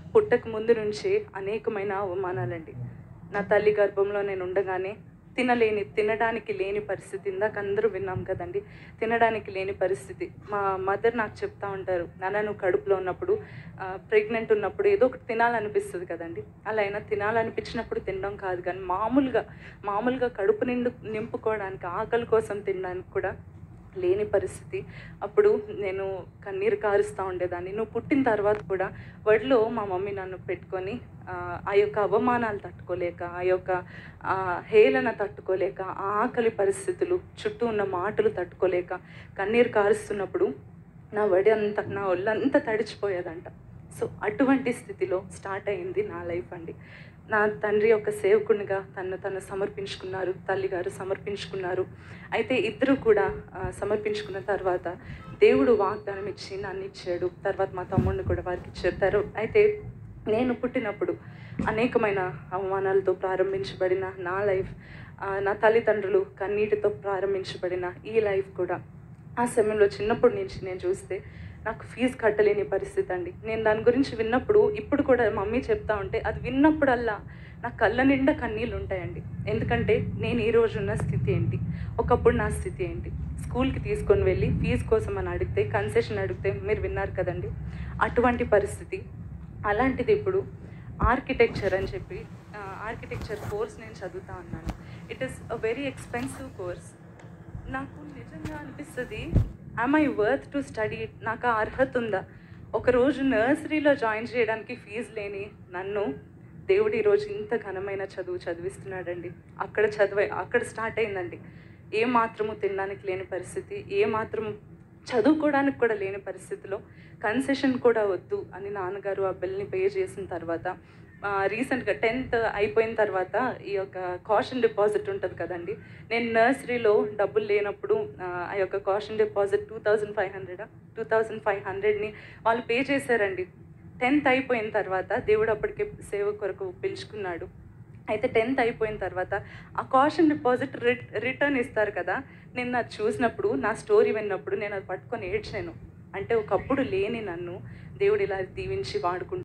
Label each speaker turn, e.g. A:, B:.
A: పుట్టక ముందు నుంచే అనేకమైన అవమానాలండి నా తల్లి గర్భంలో నేను ఉండగానే తినలేని తినడానికి లేని పరిస్థితి ఇందాక అందరూ విన్నాం కదండి తినడానికి లేని పరిస్థితి మా మదర్ నాకు చెప్తా ఉంటారు నాన్న నువ్వు కడుపులో ఉన్నప్పుడు ప్రెగ్నెంట్ ఉన్నప్పుడు ఏదో ఒకటి తినాలనిపిస్తుంది కదండి అలా అయినా తినాలనిపించినప్పుడు తినడం కాదు కానీ మామూలుగా మామూలుగా కడుపు నిండు నింపుకోవడానికి ఆకలి కోసం తినడానికి కూడా లేని పరిస్థితి అప్పుడు నేను కన్నీరు కారుస్తూ ఉండేదాన్ని నువ్వు పుట్టిన తర్వాత కూడా వడిలో మా మమ్మీ నన్ను పెట్టుకొని ఆ, ఆ యొక్క అవమానాలు తట్టుకోలేక ఆ యొక్క ఆ, హేళన తట్టుకోలేక ఆ ఆకలి పరిస్థితులు చుట్టూ ఉన్న మాటలు తట్టుకోలేక కన్నీరు కారుస్తున్నప్పుడు నా వడి అంతా నా ఒళ్ళంతా తడిచిపోయేదంట సో అటువంటి స్థితిలో స్టార్ట్ అయింది నా లైఫ్ అండి నా తండ్రి యొక్క సేవకునిగా తను తను సమర్పించుకున్నారు తల్లిగారు సమర్పించుకున్నారు అయితే ఇద్దరు కూడా ఆ, సమర్పించుకున్న తర్వాత దేవుడు వాగ్దానం ఇచ్చి నన్ను ఇచ్చాడు తర్వాత మా తమ్ముడిని కూడా వారికి ఇచ్చారు తర్వా- అయితే నేను పుట్టినప్పుడు అనేకమైన అవమానాలతో ప్రారంభించబడిన నా లైఫ్ ఆ, నా తల్లిదండ్రులు కన్నీటితో ప్రారంభించబడిన ఈ లైఫ్ కూడా ఆ సమయంలో చిన్నప్పటి నుంచి నేను చూస్తే నాకు ఫీజు కట్టలేని పరిస్థితి అండి నేను దాని గురించి విన్నప్పుడు ఇప్పుడు కూడా మమ్మీ చెప్తా ఉంటే అది విన్నప్పుడల్లా నా కళ్ళ నిండా కన్నీళ్ళు ఉంటాయండి ఎందుకంటే నేను ఈ రోజు ఉన్న స్థితి ఏంటి ఒకప్పుడు నా స్థితి ఏంటి స్కూల్కి తీసుకొని వెళ్ళి ఫీజు కోసం అని అడిగితే కన్సెషన్ అడిగితే మీరు విన్నారు కదండి అటువంటి పరిస్థితి అలాంటిది ఇప్పుడు ఆర్కిటెక్చర్ అని చెప్పి ఆర్కిటెక్చర్ కోర్స్ నేను చదువుతా ఉన్నాను it is a very expensive course నాకు నిజంగా అనిపిస్తుంది I'm I worth to study నాకు ఆ అర్హత ఉందా ఒకరోజు నర్సరీలో జాయిన్ చేయడానికి ఫీజు లేని నన్ను దేవుడు ఈరోజు ఇంత ఘనమైన చదువు చదివిస్తున్నాడండి అక్కడ చదివే అక్కడ స్టార్ట్ అయిందండి ఏ మాత్రము తినడానికి లేని పరిస్థితి ఏ మాత్రము చదువుకోవడానికి కూడా లేని పరిస్థితిలో కన్సెషన్ కూడా వద్దు అని నాన్నగారు ఆ బిల్ని పే చేసిన తర్వాత రీసెంట్గా టెన్త్ అయిపోయిన తర్వాత ఈ యొక్క కాషన్ డిపాజిట్ ఉంటుంది కదండి నేను నర్సరీలో డబ్బులు లేనప్పుడు ఆ, ఆ యొక్క caution deposit two thousand five hundred two thousand five హండ్రెడ్ని వాళ్ళు పే చేశారండి టెన్త్ అయిపోయిన తర్వాత దేవుడు అప్పటికే సేవ కొరకు పిలుచుకున్నాడు అయితే టెన్త్ అయిపోయిన తర్వాత ఆ కాషన్ డిపాజిట్ రిట్ రిటర్న్ ఇస్తారు కదా నేను అది చూసినప్పుడు నా స్టోరీ విన్నప్పుడు నేను అది పట్టుకొని ఏడ్చాను అంటే ఒకప్పుడు లేని నన్ను దేవుడు ఇలా దీవించి వాడుకుంటున్నాడు